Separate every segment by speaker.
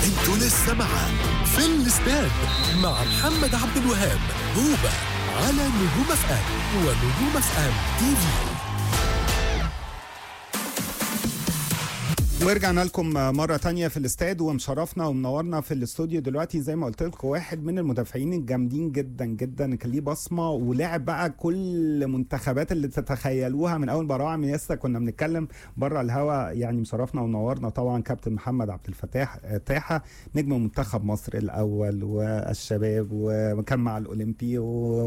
Speaker 1: انتوا لسه معاه في الاستاد مع محمد عبد الوهاب هوبا على نجوم اف ام ونجوم اف ام تي في
Speaker 2: ورجعنا لكم مرة تانية في الاستاد ومشرفنا ومنورنا في الاستوديو دلوقتي زي ما قلت لكم واحد من المدافعين الجامدين جدا جدا كان ليه بصمة ولعب بقى كل منتخبات اللي تتخيلوها من أول براعم لسه كنا بنتكلم بره الهوا يعني مشرفنا ومنورنا طبعا كابتن محمد عبد الفتاح تاحة نجم منتخب مصر الأول والشباب وكان مع الأولمبي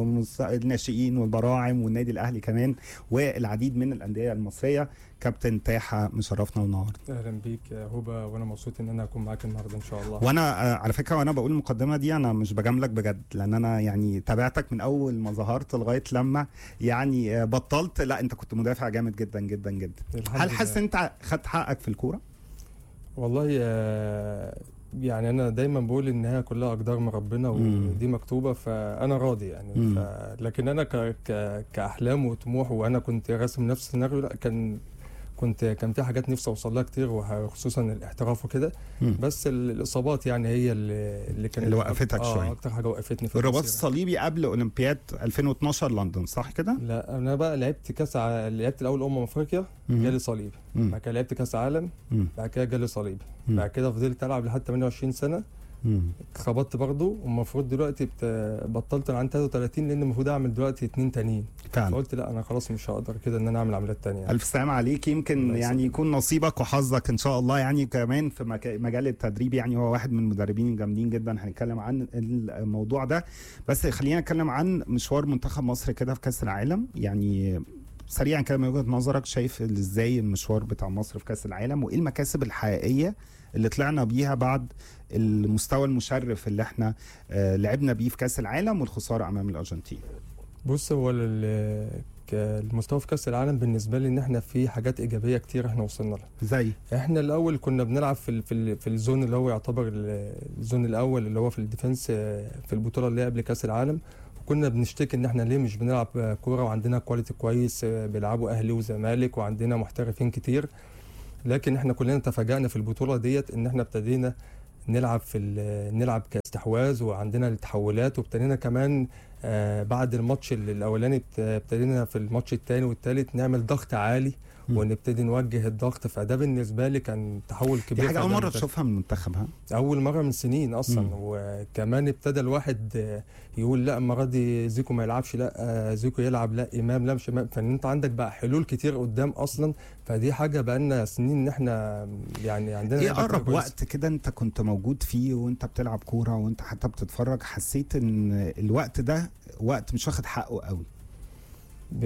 Speaker 2: والناشئين والبراعم والنادي الأهلي كمان والعديد من الأندية المصرية كابتن تاحة مشرفنا ومنورنا
Speaker 3: اهلا بيك يا هوبا وانا مبسوط ان انا اكون معاك النهارده ان شاء الله
Speaker 2: وانا آه، على فكره وانا بقول المقدمه دي انا مش بجاملك بجد لان انا يعني تابعتك من اول ما ظهرت لغايه لما يعني آه، بطلت لا انت كنت مدافع جامد جدا جدا جدا
Speaker 3: الحمد
Speaker 2: هل حاسس
Speaker 3: لله.
Speaker 2: انت خدت حقك في الكوره
Speaker 3: والله آه، يعني انا دايما بقول ان هي كلها اقدار من ربنا
Speaker 2: مم.
Speaker 3: ودي مكتوبه فانا راضي يعني
Speaker 2: مم.
Speaker 3: ف... لكن انا ك... ك... كاحلام وطموح وانا كنت راسم نفس السيناريو لا كان كنت كان في حاجات نفسي اوصل لها كتير وخصوصا الاحتراف وكده
Speaker 2: مم.
Speaker 3: بس ال- الاصابات يعني هي اللي اللي كانت
Speaker 2: اللي وقفتك
Speaker 3: آه
Speaker 2: شوية.
Speaker 3: اكتر حاجه وقفتني في
Speaker 2: الرباط
Speaker 3: المسيرة.
Speaker 2: الصليبي قبل اولمبياد 2012 لندن صح كده؟
Speaker 3: لا انا بقى لعبت كاس ع... لعبت الاول امم افريقيا
Speaker 2: مم.
Speaker 3: جالي صليبي
Speaker 2: مم.
Speaker 3: بعد كده لعبت كاس عالم
Speaker 2: مم.
Speaker 3: بعد كده جالي صليبي
Speaker 2: مم.
Speaker 3: بعد كده فضلت العب لحد 28 سنه
Speaker 2: مم.
Speaker 3: خبطت برضه والمفروض دلوقتي بت... بطلت انا عندي 33 لان المفروض اعمل دلوقتي اتنين تانيين
Speaker 2: فعلا
Speaker 3: فقلت لا انا خلاص مش هقدر كده ان انا اعمل عمليات تانية يعني.
Speaker 2: الف سلامة عليك يمكن
Speaker 3: الله
Speaker 2: يعني
Speaker 3: يسلمك.
Speaker 2: يكون نصيبك وحظك ان شاء الله يعني كمان في مك- مجال التدريب يعني هو واحد من المدربين الجامدين جدا هنتكلم عن الموضوع ده بس خلينا نتكلم عن مشوار منتخب مصر كده في كاس العالم يعني سريعا كده من وجهة نظرك شايف ازاي المشوار بتاع مصر في كاس العالم وايه المكاسب الحقيقية اللي طلعنا بيها بعد المستوى المشرف اللي احنا آه، لعبنا بيه في كاس العالم والخسارة امام الارجنتين
Speaker 3: بص هو ال- ك- المستوى في كاس العالم بالنسبه لي ان احنا في حاجات ايجابيه كتير احنا وصلنا لها
Speaker 2: زي
Speaker 3: احنا الاول كنا بنلعب في ال في, ال في الزون اللي هو يعتبر ال- الزون الاول اللي هو في الديفنس آه، في البطوله اللي هي قبل كاس العالم وكنا بنشتكي ان احنا ليه مش بنلعب آه، كوره وعندنا كواليتي كويس آه، بيلعبوا اهلي وزمالك وعندنا محترفين كتير لكن احنا كلنا تفاجأنا في البطوله ديت ان احنا ابتدينا نلعب في ال- نلعب كاستحواذ وعندنا التحولات وابتدينا كمان آه بعد الماتش ال- الاولاني ابت- ابتدينا في الماتش الثاني والثالث نعمل ضغط عالي
Speaker 2: مم.
Speaker 3: ونبتدي نوجه الضغط فده بالنسبه لي كان تحول كبير
Speaker 2: دي
Speaker 3: في
Speaker 2: حاجة أول
Speaker 3: أداء
Speaker 2: مرة
Speaker 3: المنتخب.
Speaker 2: تشوفها من المنتخب ها؟
Speaker 3: اول مره من سنين اصلا
Speaker 2: مم.
Speaker 3: وكمان ابتدى الواحد آه، يقول لا المره دي زيكو ما يلعبش لا آه، زيكو يلعب لا امام لا مش امام فان انت عندك بقى حلول كتير قدام اصلا فدي حاجه بقى لنا سنين ان احنا يعني عندنا
Speaker 2: ايه
Speaker 3: لعيبة
Speaker 2: اقرب
Speaker 3: كويسة.
Speaker 2: وقت كده انت كنت موجود فيه وانت بتلعب كوره وانت حتى بتتفرج حسيت ان الوقت ده وقت مش واخد حقه قوي
Speaker 3: ب...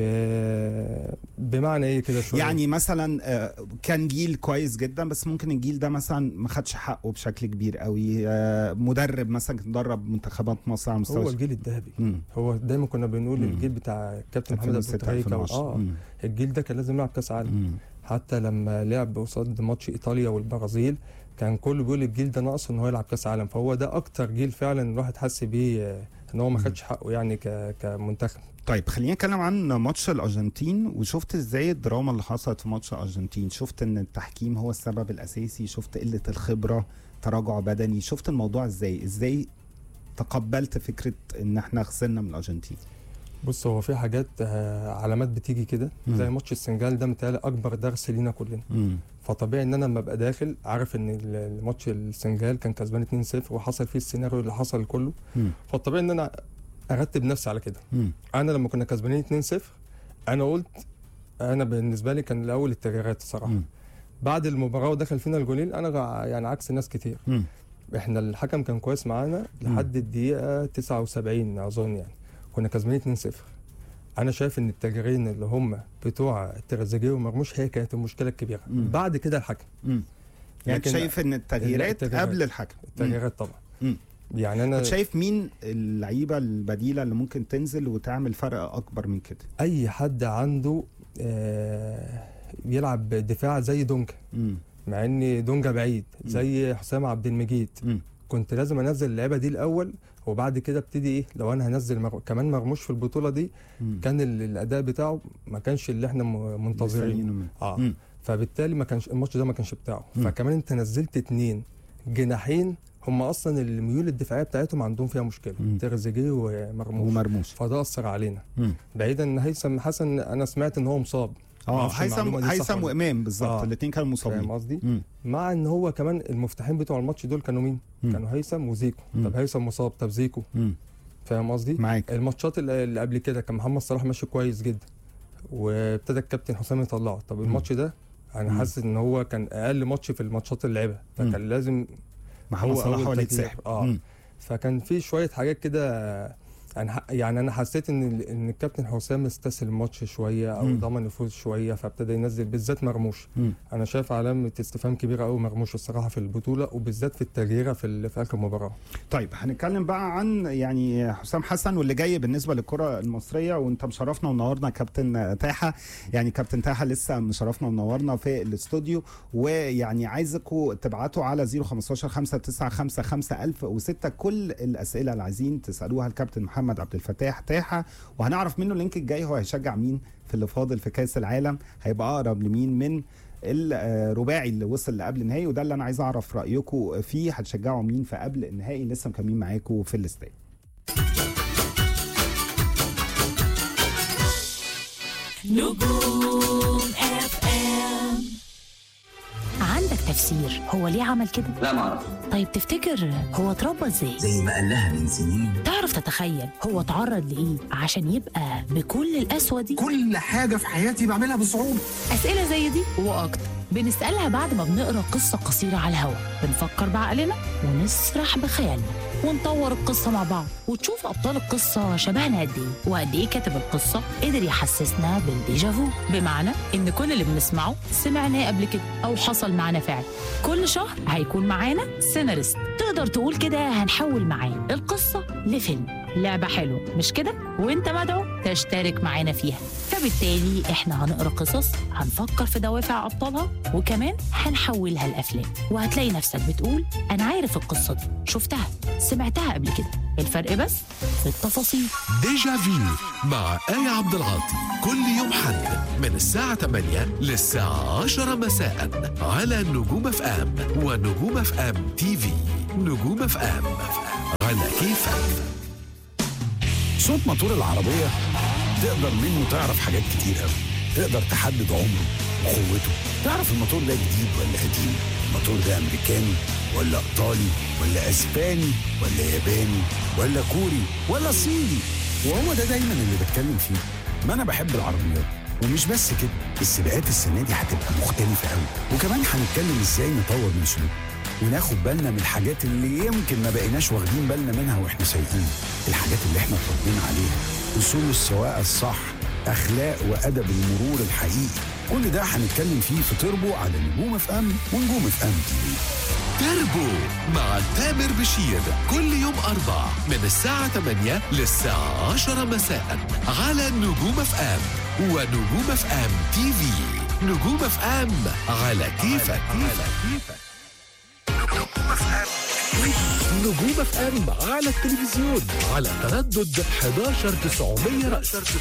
Speaker 3: بمعنى ايه كده شويه
Speaker 2: يعني مثلا آه، كان جيل كويس جدا بس ممكن الجيل ده مثلا ما خدش حقه بشكل كبير قوي آه، مدرب مثلا كان درب منتخبات مصر على
Speaker 3: هو
Speaker 2: مستوى
Speaker 3: الجيل الذهبي
Speaker 2: مم.
Speaker 3: هو دايما كنا بنقول
Speaker 2: مم.
Speaker 3: الجيل بتاع كابتن محمد ابو
Speaker 2: 2006
Speaker 3: تريكه
Speaker 2: 2010
Speaker 3: اه
Speaker 2: مم.
Speaker 3: الجيل ده كان لازم يلعب كاس عالم
Speaker 2: مم.
Speaker 3: حتى لما لعب قصاد ماتش ايطاليا والبرازيل كان كله بيقول الجيل ده ناقص ان هو يلعب كاس عالم فهو ده اكتر جيل فعلا الواحد حس بيه آه، ان هو ما
Speaker 2: مم.
Speaker 3: خدش حقه يعني ك... كمنتخب
Speaker 2: طيب خلينا نتكلم عن ماتش الارجنتين وشفت ازاي الدراما اللي حصلت في ماتش الارجنتين شفت ان التحكيم هو السبب الاساسي شفت قله الخبره تراجع بدني شفت الموضوع ازاي ازاي تقبلت فكره ان احنا خسرنا من الارجنتين
Speaker 3: بص هو في حاجات آه، علامات بتيجي كده
Speaker 2: مم.
Speaker 3: زي ماتش السنغال ده متهيألي اكبر درس لينا كلنا
Speaker 2: امم
Speaker 3: فطبيعي ان انا لما ابقى داخل عارف ان ال- الماتش السنغال كان كسبان 2-0 وحصل فيه السيناريو اللي حصل كله
Speaker 2: مم.
Speaker 3: فالطبيعي ان انا ارتب نفسي على كده
Speaker 2: امم
Speaker 3: انا لما كنا كسبانين 2-0 انا قلت انا بالنسبه لي كان الاول التغييرات الصراحه
Speaker 2: مم.
Speaker 3: بعد المباراه ودخل فينا الجولين انا غ- يعني عكس ناس كتير
Speaker 2: مم.
Speaker 3: احنا الحكم كان كويس معانا لحد الدقيقه 79 اظن يعني كنا كسبانين 2-0 انا شايف ان التغييرين اللي هم بتوع تريزيجيه ومرموش هي كانت المشكله الكبيره
Speaker 2: مم.
Speaker 3: بعد كده الحكم
Speaker 2: امم يعني
Speaker 3: لكن
Speaker 2: شايف ان التغييرات
Speaker 3: التغييرات.
Speaker 2: قبل الحكم مم.
Speaker 3: التغييرات طبعا
Speaker 2: مم.
Speaker 3: يعني انا
Speaker 2: كنت شايف مين اللعيبه البديله اللي ممكن تنزل وتعمل فرق اكبر من كده
Speaker 3: اي حد عنده آه يلعب دفاع زي دونجا
Speaker 2: امم
Speaker 3: مع ان دونجا بعيد
Speaker 2: مم.
Speaker 3: زي حسام عبد المجيد
Speaker 2: مم.
Speaker 3: كنت لازم انزل اللعيبه دي الاول وبعد كده ابتدي ايه لو انا هنزل مر... كمان مرموش في البطوله دي
Speaker 2: مم.
Speaker 3: كان ال- الاداء بتاعه ما كانش اللي احنا م- منتظرينه
Speaker 2: مستنيينه منه.
Speaker 3: اه
Speaker 2: مم.
Speaker 3: فبالتالي ما كانش الماتش ده ما كانش بتاعه
Speaker 2: مم.
Speaker 3: فكمان انت نزلت اتنين جناحين هم اصلا الميول الدفاعيه بتاعتهم عندهم فيها مشكله
Speaker 2: مم.
Speaker 3: تريزيجيه ومرموش
Speaker 2: ومرموش
Speaker 3: فده اثر علينا
Speaker 2: مم.
Speaker 3: بعيدا ان هيثم حسن انا سمعت ان هو مصاب
Speaker 2: اه
Speaker 3: معرفش
Speaker 2: هيثم
Speaker 3: المعلومة دي صح
Speaker 2: هيثم
Speaker 3: ولا-
Speaker 2: وامام بالظبط
Speaker 3: آه.
Speaker 2: الاثنين كانوا
Speaker 3: فاهم
Speaker 2: مصابين
Speaker 3: قصدي
Speaker 2: مم.
Speaker 3: مع ان هو كمان المفتاحين بتوع الماتش دول كانوا مين
Speaker 2: مم.
Speaker 3: كانوا هيثم وزيكو
Speaker 2: مم.
Speaker 3: طب هيثم مصاب طب زيكو
Speaker 2: مم.
Speaker 3: فاهم قصدي
Speaker 2: معاك
Speaker 3: الماتشات اللي اللي قبل كده كان محمد صلاح ماشي كويس جدا وابتدى الكابتن حسام يطلعه طب الماتش ده انا
Speaker 2: مم.
Speaker 3: حاسس ان هو كان اقل ماتش في الماتشات اللي لعبها فكان لازم
Speaker 2: محمد
Speaker 3: هو
Speaker 2: صلاح
Speaker 3: أول
Speaker 2: هو اللي
Speaker 3: تغيير.
Speaker 2: يتسحب
Speaker 3: آه.
Speaker 2: مم.
Speaker 3: فكان في شويه حاجات كده يعني ح- يعني انا حسيت ان ال- ان الكابتن حسام استسهل الماتش شويه او
Speaker 2: مم.
Speaker 3: ضمن الفوز شويه فابتدى ينزل بالذات مرموش
Speaker 2: مم.
Speaker 3: انا شايف علامه استفهام كبيره قوي مرموش الصراحه في البطوله وبالذات في التغييره في ال- في اخر مباراه
Speaker 2: طيب هنتكلم بقى عن يعني حسام حسن واللي جاي بالنسبه للكره المصريه وانت مشرفنا ومنورنا كابتن تاحه يعني كابتن تاحه لسه مشرفنا ومنورنا في الاستوديو ويعني عايزكم تبعتوا على 015 595 5006 كل الاسئله اللي عايزين تسالوها الكابتن محمد عبد الفتاح تاحه وهنعرف منه اللينك الجاي هو هيشجع مين في اللي فاضل في كاس العالم هيبقى اقرب لمين من الرباعي اللي وصل لقبل النهائي وده اللي انا عايز اعرف رايكم فيه هتشجعوا مين في قبل النهائي لسه مكملين معاكم في الاستاد
Speaker 4: نجوم اف ام
Speaker 5: عندك تفسير هو ليه عمل كده؟
Speaker 6: لا ما اعرف
Speaker 5: طيب تفتكر هو اتربى ازاي؟
Speaker 6: زي ما قال لها من سنين
Speaker 5: تعرف تتخيل هو اتعرض لايه عشان يبقى بكل القسوه دي؟
Speaker 7: كل حاجة في حياتي بعملها بصعوبة
Speaker 5: اسئله زي دي واكتر بنسالها بعد ما بنقرا قصه قصيره على الهوا بنفكر بعقلنا ونسرح بخيالنا ونطور القصه مع بعض وتشوف ابطال القصه شبهنا قد ايه وقد ايه كاتب القصه قدر يحسسنا بالديجافو بمعنى ان كل اللي بنسمعه سمعناه قبل كده او حصل معانا فعلا كل شهر هيكون معانا سيناريست تقدر تقول كده هنحول معاه القصه لفيلم لعبه حلوه مش كده وانت مدعو تشترك معانا فيها فبالتالي احنا هنقرا قصص هنفكر في دوافع ابطالها وكمان هنحولها لافلام وهتلاقي نفسك بتقول انا عارف القصه دي شفتها سمعتها قبل كده الفرق بس في التفاصيل
Speaker 1: ديجا فيو مع آية عبد العاطي كل يوم حد من الساعة 8 للساعة 10 مساء على نجوم اف ام ونجوم اف ام تي في نجوم اف ام على كيفك
Speaker 7: صوت موتور العربية تقدر منه تعرف حاجات كتير قوي تقدر تحدد عمره وقوته تعرف الموتور ده جديد ولا قديم الموتور ده أمريكاني ولا إيطالي ولا أسباني ولا ياباني ولا كوري ولا صيني وهو ده دايما اللي بتكلم فيه ما أنا بحب العربيات ومش بس كده السباقات السنة دي هتبقى مختلفة قوي وكمان هنتكلم ازاي نطور من سلوكنا وناخد بالنا من الحاجات اللي يمكن ما بقيناش واخدين بالنا منها واحنا سايقين الحاجات اللي احنا اتربينا عليها اصول السواقه الصح اخلاق وادب المرور الحقيقي كل ده هنتكلم فيه في تربو على نجوم اف ام ونجوم اف ام تي في
Speaker 1: تربو مع تامر بشير كل يوم أربع من الساعة 8 للساعة 10 مساء على نجوم اف ام ونجوم اف ام تي في نجوم اف ام على كيفك على كيفك نجوم اف ام على التلفزيون على تردد 11900 رأس